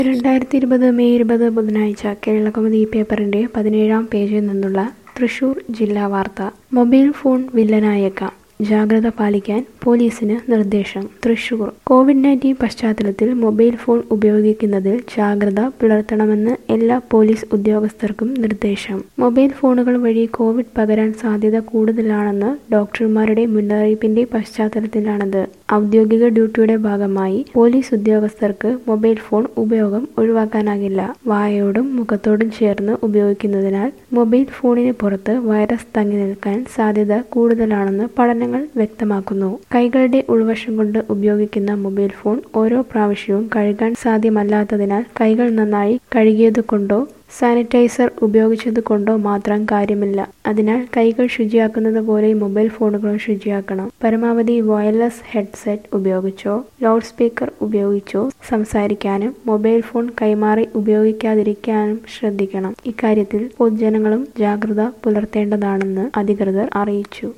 രണ്ടായിരത്തി ഇരുപത് മെയ് ഇരുപത് ബുധനാഴ്ച കേരളകൗമുദി പേപ്പറിന്റെ പതിനേഴാം പേജിൽ നിന്നുള്ള തൃശൂർ ജില്ലാ വാർത്ത മൊബൈൽ ഫോൺ വില്ലനായേക്കാം ജാഗ്രത പാലിക്കാൻ പോലീസിന് നിർദ്ദേശം തൃശൂർ കോവിഡ് നയൻറ്റീൻ പശ്ചാത്തലത്തിൽ മൊബൈൽ ഫോൺ ഉപയോഗിക്കുന്നതിൽ ജാഗ്രത പുലർത്തണമെന്ന് എല്ലാ പോലീസ് ഉദ്യോഗസ്ഥർക്കും നിർദ്ദേശം മൊബൈൽ ഫോണുകൾ വഴി കോവിഡ് പകരാൻ സാധ്യത കൂടുതലാണെന്ന് ഡോക്ടർമാരുടെ മുന്നറിയിപ്പിന്റെ പശ്ചാത്തലത്തിലാണിത് ഔദ്യോഗിക ഡ്യൂട്ടിയുടെ ഭാഗമായി പോലീസ് ഉദ്യോഗസ്ഥർക്ക് മൊബൈൽ ഫോൺ ഉപയോഗം ഒഴിവാക്കാനാകില്ല വായയോടും മുഖത്തോടും ചേർന്ന് ഉപയോഗിക്കുന്നതിനാൽ മൊബൈൽ ഫോണിന് പുറത്ത് വൈറസ് തങ്ങി നിൽക്കാൻ സാധ്യത കൂടുതലാണെന്ന് പഠനങ്ങൾ വ്യക്തമാക്കുന്നു കൈകളുടെ ഉൾവശം കൊണ്ട് ഉപയോഗിക്കുന്ന മൊബൈൽ ഫോൺ ഓരോ പ്രാവശ്യവും കഴുകാൻ സാധ്യമല്ലാത്തതിനാൽ കൈകൾ നന്നായി കഴുകിയതുകൊണ്ടോ സാനിറ്റൈസർ ഉപയോഗിച്ചതുകൊണ്ടോ മാത്രം കാര്യമില്ല അതിനാൽ കൈകൾ ശുചിയാക്കുന്നത് പോലെ മൊബൈൽ ഫോണുകളും ശുചിയാക്കണം പരമാവധി വയർലെസ് ഹെഡ്സെറ്റ് ഉപയോഗിച്ചോ ലൗഡ് സ്പീക്കർ ഉപയോഗിച്ചോ സംസാരിക്കാനും മൊബൈൽ ഫോൺ കൈമാറി ഉപയോഗിക്കാതിരിക്കാനും ശ്രദ്ധിക്കണം ഇക്കാര്യത്തിൽ പൊതുജനങ്ങളും ജാഗ്രത പുലർത്തേണ്ടതാണെന്ന് അധികൃതർ അറിയിച്ചു